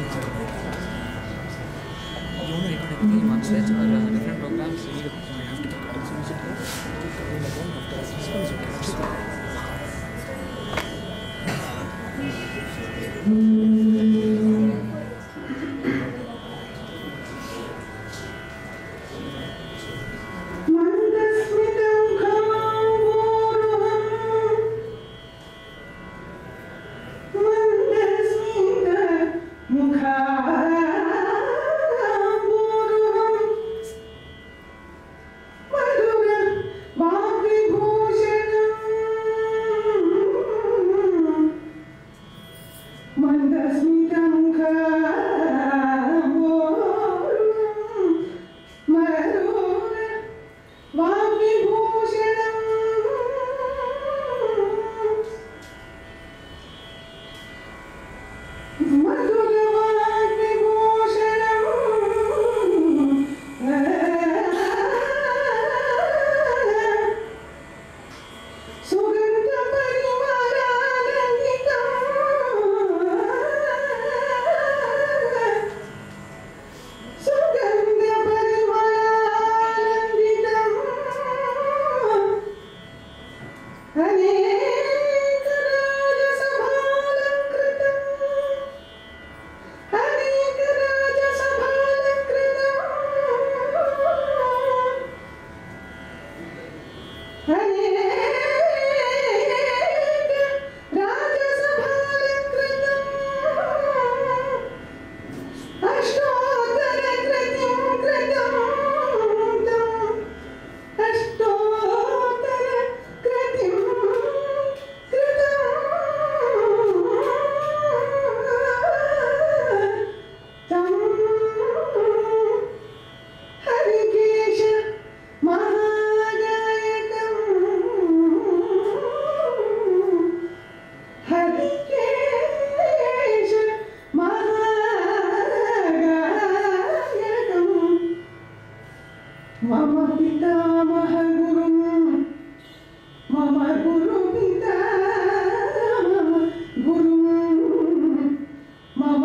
You want to record everything in one stretch or uh, different programs? You need a, you have to keep it music here. Keep covering the phone after this one is okay. That's fine. मन्दस्मितं खामोरुहं मन्दस्मितमुखाम्बोरुहं मधुरं वाग्विभूषणम् मन्दस्मितं खामोरुहं मधुरं वाग्विभूषणम् मधुरवाग्विभूषणम् सुगन्धपरिमलालङ्कितम् सुगन्धपरिमलालङ्कितम् अनेकराजसभालङ्कृतम् अनेकराजसभालङ्कृतम् हरिकेश महानायकम् हरिकेश महानायकम् मम पितामहगुरुं मम गुरुपितामह गुरुं मम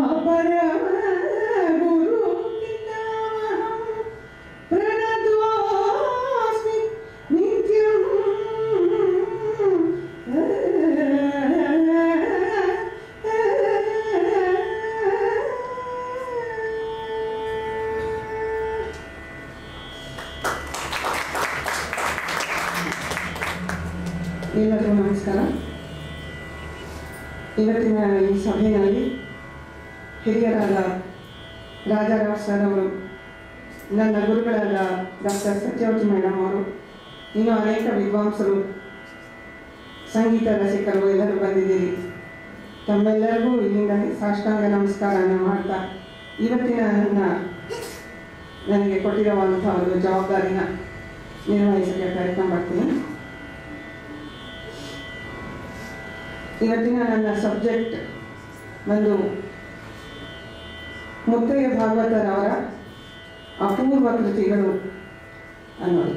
परमगुरुपितामहम् प्रणतोऽस्मि नित्यम् ಎಲ್ಲರಿಗೂ ನಮಸ್ಕಾರ ಇವತ್ತಿನ ಈ ಸಭೆಯಲ್ಲಿ ಹಿರಿಯರಾದ ರಾಜಾರಾವ್ ಸರ್ ಅವರು ನನ್ನ ಗುರುಗಳಾದ ಡಾಕ್ಟರ್ ಸತ್ಯವತಿ ಮೇಡಮ್ ಅವರು ಇನ್ನೂ ಅನೇಕ ವಿದ್ವಾಂಸರು ಸಂಗೀತ ರಸಿಕರು ಎಲ್ಲರೂ ಬಂದಿದ್ದೀರಿ ತಮ್ಮೆಲ್ಲರಿಗೂ ಇಲ್ಲಿಂದ ಸಾಷ್ಟಾಂಗ ನಮಸ್ಕಾರನ ಮಾಡ್ತಾ ಇವತ್ತಿನ ನನ್ನ ನನಗೆ ಕೊಟ್ಟಿರುವಂಥ ಒಂದು ಜವಾಬ್ದಾರಿನ ನಿರ್ವಹಿಸಕ್ಕೆ ಪ್ರಯತ್ನ ಮಾಡ್ತೀನಿ ಇವತ್ತಿನ ನನ್ನ ಸಬ್ಜೆಕ್ಟ್ ಒಂದು ಮುತ್ತಯ್ಯ ಭಾಗವತರವರ ಅಪೂರ್ವ ಕೃತಿಗಳು ಅನ್ನೋದು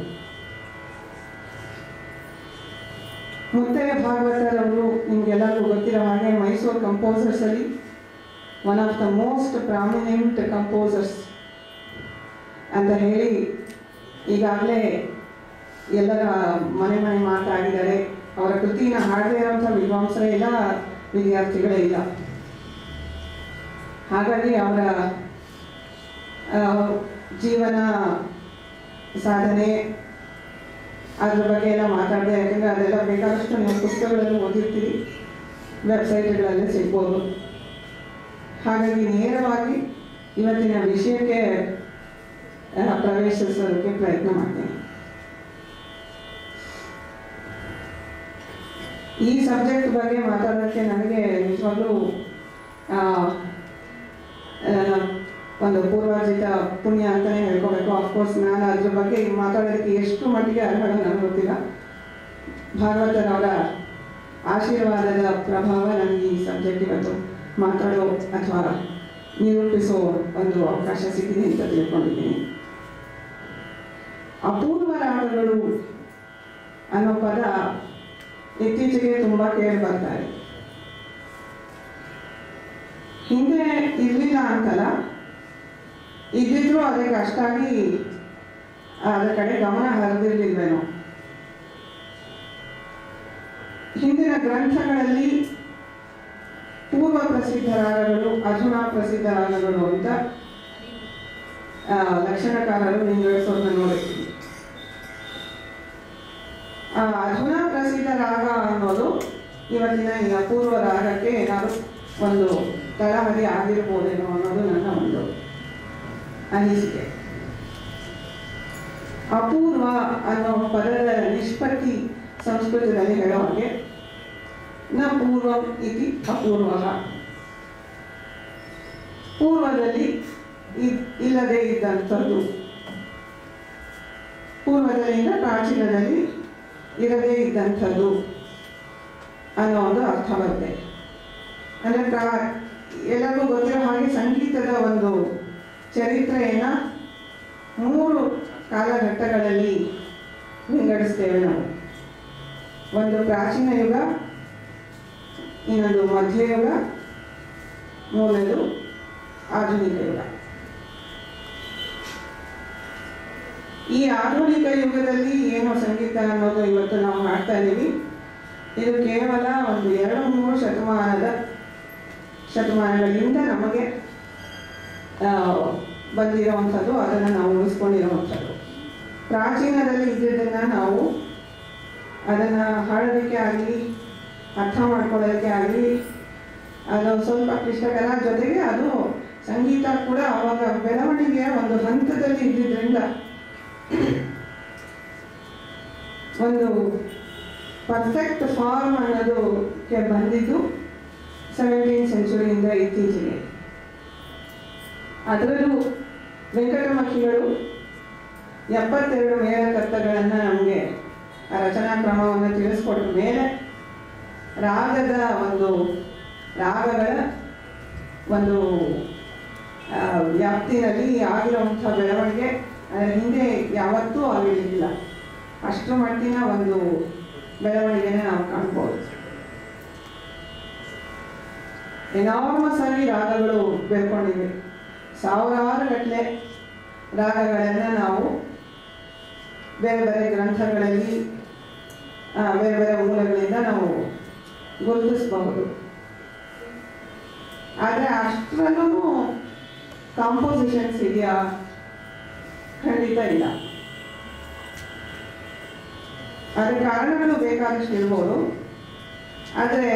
ಮುತ್ತಯ್ಯ ಭಾಗವತರವರು ನಿಮಗೆಲ್ಲರಿಗೂ ಗೊತ್ತಿರೋ ಹಾಗೆ ಮೈಸೂರು ಕಂಪೋಸರ್ಸ್ ಅಲ್ಲಿ one of the most prominent composers ಅಂತ ಹೇಳಿ ಈಗಾಗಲೇ ಎಲ್ಲರ ಮನೆ ಮನೆ ಮಾತಾಡಿದ್ದಾರೆ ಅವರ ಕೃತಿನ ಹಾಡದೇ ಇರೋಂಥ ವಿದ್ವಾಂಸರೇ ಇಲ್ಲ ವಿದ್ಯಾರ್ಥಿಗಳೇ ಇಲ್ಲ ಹಾಗಾಗಿ ಅವರ ಆ, ಜೀವನ ಸಾಧನೆ ಅದ್ರ ಬಗ್ಗೆ ಎಲ್ಲ ಮಾತಾಡಿದೆ ಯಾಕಂದರೆ ಅದೆಲ್ಲ ಬೇಕಾದಷ್ಟು ನೀವು ಪುಸ್ತಕಗಳಲ್ಲಿ ಓದಿರ್ತೀರಿ ವೆಬ್ಸೈಟ್ಗಳಲ್ಲಿ ಸಿಗ್ಬೋದು ಹಾಗಾಗಿ ನೇರವಾಗಿ ಇವತ್ತಿನ ವಿಷಯಕ್ಕೆ ಆ, ಪ್ರವೇಶಿಸೋದಕ್ಕೆ ಪ್ರಯತ್ನ ಮಾಡ್ತೀನಿ ಈ ಸಬ್ಜೆಕ್ಟ್ ಬಗ್ಗೆ ಮಾತಾಡೋಕ್ಕೆ ನನಗೆ ನಿಜವಾಗ್ಲೂ ಆ, ಆ, ಒಂದು ಪೂರ್ವಾರ್ಜಿತ ಪುಣ್ಯ ಅಂತಲೇ ಹೇಳ್ಕೋಬೇಕು ಅಫ್ಕೋರ್ಸ್ ನಾನು ಅದ್ರ ಬಗ್ಗೆ ಮಾತಾಡೋದಕ್ಕೆ ಎಷ್ಟು ಮಟ್ಟಿಗೆ ಅರ್ಹಳು ನನಗೆ ಗೊತ್ತಿಲ್ಲ ಭಾಗವತರವರ ಆಶೀರ್ವಾದದ ಪ್ರಭಾವ ನನಗೆ ಈ ಸಬ್ಜೆಕ್ಟ್ ಇವತ್ತು ಮಾತಾಡೋ ಅಥವಾ ನಿರೂಪಿಸೋ ಒಂದು ಅವಕಾಶ ಸಿಕ್ಕಿದೆ ಅಂತ ತಿಳ್ಕೊಂಡಿದ್ದೀನಿ ಅಪೂರ್ವ ರಾಗಗಳು ಅನ್ನೋ ಪದ ಇತ್ತೀಚೆಗೆ ತುಂಬ ಕೇಳಿ ಬರ್ತಾ ಇದೆ ಹಿಂದೆ ಇರಲಿಲ್ಲ ಅಂತಲ್ಲ ಇದ್ದಿದ್ರು ಅದಕ್ಕೆ ಅಷ್ಟಾಗಿ ಅದರ ಕಡೆ ಗಮನ ಹರಿದಿರಲಿಲ್ವೇನೋ ಹಿಂದಿನ ಗ್ರಂಥಗಳಲ್ಲಿ ಪೂರ್ವ ಪ್ರಸಿದ್ಧ ರಾಗಗಳು ಅಧುನಾ ಪ್ರಸಿದ್ಧ ರಾಗಗಳು ಅಂತ ಆ, ಲಕ್ಷಣಕಾರರು ವಿಂಗಡಿಸೋದನ್ನ ನೋಡಿರ್ತೀವಿ ಆ ಅಧುನಾ ಪ್ರಸಿದ್ಧ ರಾಗ ಅನ್ನೋದು ಇವತ್ತಿನ ಈ ಅಪೂರ್ವ ರಾಗಕ್ಕೆ ಏನಾದರೂ ಒಂದು ತಳಹದಿ ಆಗಿರ್ಬೋದೇನೋ ಅನ್ನೋದು ನನ್ನ ಒಂದು ಅನಿಸಿಕೆ ಅಪೂರ್ವ ಅನ್ನೋ ಪದದ ನಿಷ್ಪತ್ತಿ ಸಂಸ್ಕೃತದಲ್ಲಿ ಹೇಳೋ ಹಾಗೆ ನ ಪೂರ್ವಂ ಇತಿ ಅಪೂರ್ವ ಪೂರ್ವದಲ್ಲಿ ಇ- ಇಲ್ಲದೆ ಇದ್ದಂಥದ್ದು ಪೂರ್ವದಲ್ಲಿಂದ ಪ್ರಾಚೀನದಲ್ಲಿ ಇರದೇ ಇದ್ದಂಥದ್ದು ಅನ್ನೋ ಒಂದು ಅರ್ಥ ಬರುತ್ತೆ ಅಂದರೆ ಪ್ರಾ ಎಲ್ಲರಿಗೂ ಗೊತ್ತಿರೋ ಹಾಗೆ ಸಂಗೀತದ ಒಂದು ಚರಿತ್ರೆಯನ್ನು ಮೂರು ಕಾಲಘಟ್ಟಗಳಲ್ಲಿ ವಿಂಗಡಿಸ್ತೇವೆ ನಾವು ಒಂದು ಪ್ರಾಚೀನ ಯುಗ ಇನ್ನೊಂದು ಮಧ್ಯಯುಗ ಮೂರನೇದು ಆಧುನಿಕ ಯುಗ ಈ ಆಧುನಿಕ ಯುಗದಲ್ಲಿ ಏನು ಸಂಗೀತ ಅನ್ನೋದು ಇವತ್ತು ನಾವು ಮಾಡ್ತಾ ಇದ್ದೀವಿ ಇದು ಕೇವಲ ಒಂದು ಎರಡು ಮೂರು ಶತಮಾನದ ಶತಮಾನಗಳಿಂದ ನಮಗೆ ಆ, ಬಂದಿರುವಂಥದ್ದು ಅದನ್ನು ನಾವು ಉಳಿಸ್ಕೊಂಡಿರುವಂಥದ್ದು ಪ್ರಾಚೀನದಲ್ಲಿ ಇದ್ದಿದ್ದನ್ನು ನಾವು ಅದನ್ನು ಹಾಡೋದಕ್ಕೆ ಆಗಲಿ ಅರ್ಥ ಮಾಡ್ಕೊಳ್ಳೋದಕ್ಕೆ ಆಗಲಿ ಅದು ಸ್ವಲ್ಪ ಕ್ಲಿಷ್ಟಕರ ಜೊತೆಗೆ ಅದು ಸಂಗೀತ ಕೂಡ ಅವಾಗ ಬೆಳವಣಿಗೆಯ ಒಂದು ಹಂತದಲ್ಲಿ ಇದ್ದಿದ್ದರಿಂದ ಒಂದು ಪರ್ಫೆಕ್ಟ್ ಫಾರ್ಮ್ ಅನ್ನೋದಕ್ಕೆ ಬಂದಿದ್ದು ಸೆವೆಂಟೀನ್ ಸೆಂಚುರಿಯಿಂದ ಇತ್ತೀಚೆಗೆ ಅದರಲ್ಲೂ ವೆಂಕಟಮಖಿಗಳು ಎಪ್ಪತ್ತೆರಡು ಮೇಳಕರ್ತಗಳನ್ನು ನಮಗೆ ಆ ರಚನಾ ಕ್ರಮವನ್ನು ತಿಳಿಸ್ಕೊಟ್ಟ ಮೇಲೆ ರಾಗದ ಒಂದು ರಾಗಗಳ ಒಂದು ಆ, ವ್ಯಾಪ್ತಿನಲ್ಲಿ ಆಗಿರುವಂಥ ಬೆಳವಣಿಗೆ ಅದರ ಹಿಂದೆ ಯಾವತ್ತೂ ಆಗಿರಲಿಲ್ಲ ಅಷ್ಟರ ಮಟ್ಟಿನ ಒಂದು ಬೆಳವಣಿಗೆನ ನಾವು ಕಾಣ್ಬೋದು ಎನಾರ್ಮಸ್ ಆಗಿ ರಾಗಗಳು ಬೆಳ್ಕೊಂಡಿವೆ ಸಾವಿರಾರು ಗಟ್ಟಲೆ ರಾಗಗಳನ್ನು ನಾವು ಬೇರೆ ಬೇರೆ ಗ್ರಂಥಗಳಲ್ಲಿ ಆ, ಬೇರೆ ಬೇರೆ ಮೂಲಗಳಿಂದ ನಾವು ಗುರುತಿಸಬಹುದು ಆದರೆ ಅಷ್ಟರಲ್ಲೂ ಕಾಂಪೋಸಿಷನ್ಸ್ ಇದೆಯಾ ಖಂಡಿತ ಇಲ್ಲ ಅದರ ಕಾರಣಗಳು ಬೇಕಾದಷ್ಟು ಇರ್ಬೋದು ಆದರೆ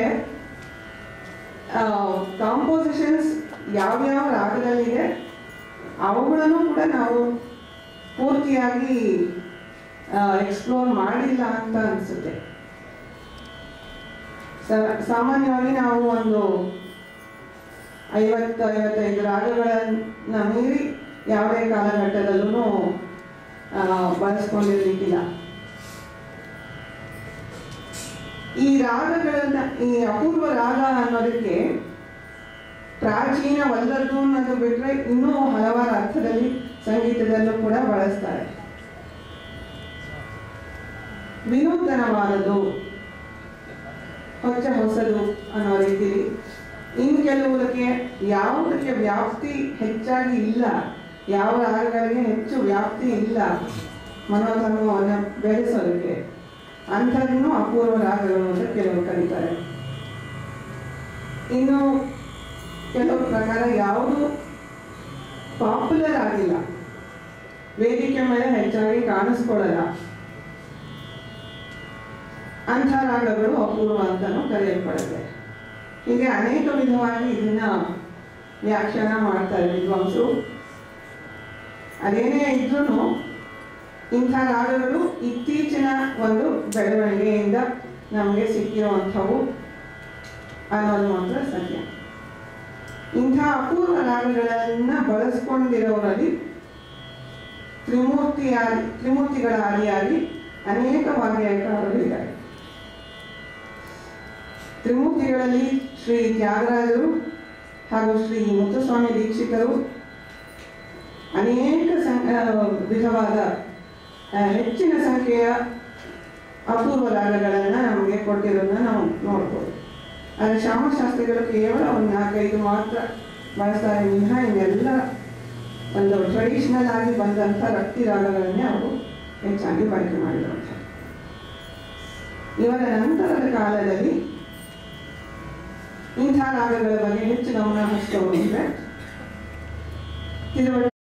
ಕಾಂಪೋಸಿಷನ್ಸ್ ಯಾವ್ಯಾವ ರಾಗದಲ್ಲಿದೆ ಅವುಗಳನ್ನು ಕೂಡ ನಾವು ಪೂರ್ತಿಯಾಗಿ ಎಕ್ಸ್ಪ್ಲೋರ್ ಮಾಡಿಲ್ಲ ಅಂತ ಅನಿಸುತ್ತೆ ಸಾಮಾನ್ಯವಾಗಿ ನಾವು ಒಂದು ಐವತ್ತು ಐವತ್ತೈದು ರಾಗಗಳನ್ನ ಮೀರಿ ಯಾವುದೇ ಕಾಲಘಟ್ಟದಲ್ಲೂ ಬಳಸ್ಕೊಂಡಿರ್ಲಿಕ್ಕಿಲ್ಲ ಈ ರಾಗಗಳನ್ನ ಈ ಅಪೂರ್ವ ರಾಗ ಅನ್ನೋದಕ್ಕೆ ಪ್ರಾಚೀನವಲ್ಲದ್ದು ಅನ್ನೋದು ಬಿಟ್ಟರೆ ಇನ್ನೂ ಹಲವಾರು ಅರ್ಥದಲ್ಲಿ ಸಂಗೀತದಲ್ಲೂ ಕೂಡ ಬಳಸ್ತಾರೆ ವಿನೂತನವಾದದ್ದು ಹೊಚ್ಚ ಹೊಸದು ಅನ್ನೋ ರೀತಿಲಿ ಇನ್ನು ಕೆಲವುದಕ್ಕೆ ಯಾವುದಕ್ಕೆ ವ್ಯಾಪ್ತಿ ಹೆಚ್ಚಾಗಿ ಇಲ್ಲ ಯಾವ ರಾಗಗಳಿಗೆ ಹೆಚ್ಚು ವ್ಯಾಪ್ತಿ ಇಲ್ಲ ಮನೋಧರ್ಮವನ್ನು ಬೆಳೆಸೋದಕ್ಕೆ ಅಂಥದನ್ನು ಅಪೂರ್ವ ರಾಗಗಳು ಅಂತ ಕೆಲವರು ಕರೀತಾರೆ ಇನ್ನು ಕೆಲವು ಪ್ರಕಾರ ಯಾವುದು ಪಾಪ್ಯುಲರ್ ಆಗಿಲ್ಲ ವೇದಿಕೆ ಮೇಲೆ ಹೆಚ್ಚಾಗಿ ಕಾಣಿಸ್ಕೊಳ್ಳಲ್ಲ ಅಂಥ ರಾಗಗಳು ಅಪೂರ್ವ ಅಂತಲೂ ಕರೆಯಲ್ಪಡುತ್ತೆ ಹೀಗೆ ಅನೇಕ ವಿಧವಾಗಿ ಇದನ್ನ ವ್ಯಾಖ್ಯಾನ ಮಾಡ್ತಾರೆ ವಿದ್ವಾಂಸರು ಅದೇನೇ ಇದ್ರೂ ಇಂಥ ರಾಗಗಳು ಇತ್ತೀಚಿನ ಒಂದು ಬೆಳವಣಿಗೆಯಿಂದ ನಮಗೆ ಸಿಕ್ಕಿರುವಂಥವು ಅನ್ನೋದು ಮಾತ್ರ ಸತ್ಯ ಇಂಥ ಅಪೂರ್ವ ರಾಗಗಳನ್ನು ಬಳಸ್ಕೊಂಡಿರೋರಲ್ಲಿ ತ್ರಿಮೂರ್ತಿ ಆದಿ ತ್ರಿಮೂರ್ತಿಗಳ ಆದಿಯಾಗಿ ಅನೇಕ ವಾಗ್ಗಾಯಕರಿದ್ದಾರೆ ತ್ರಿಮೂರ್ತಿಗಳಲ್ಲಿ ಶ್ರೀ ತ್ಯಾಗರಾಜರು ಹಾಗೂ ಶ್ರೀ ಮುತ್ತುಸ್ವಾಮಿ ದೀಕ್ಷಿತರು ಅನೇಕ ಸಂ ಆ, ವಿಧವಾದ ಆ, ಹೆಚ್ಚಿನ ಸಂಖ್ಯೆಯ ಅಪೂರ್ವ ರಾಗಗಳನ್ನು ನಮಗೆ ಕೊಟ್ಟಿರೋದನ್ನ ನಾವು ನೋಡ್ಬೋದು ಆದರೆ ಶ್ಯಾಮಶಾಸ್ತ್ರಿಗಳು ಕೇವಲ ಒಂದು ನಾಲ್ಕೈದು ಮಾತ್ರ ಬಳಸ್ತಾರೆ ವಿನಃ ಇನ್ನೆಲ್ಲ ಒಂದು ಟ್ರೆಡಿಷನಲ್ ಆಗಿ ಬಂದಂಥ ರಕ್ತಿ ರಾಗಗಳನ್ನೇ ಅವರು ಹೆಚ್ಚಾಗಿ ಬಳಕೆ ಮಾಡಿದರು ಇವರ ನಂತರದ ಕಾಲದಲ್ಲಿ ಇಂಥ ರಾಗಗಳ ಬಗ್ಗೆ ಹೆಚ್ಚು ಗಮನ ಹರಿಸ್ಕೊಂಡು ಅಂದರೆ ತಿರುವಳಿ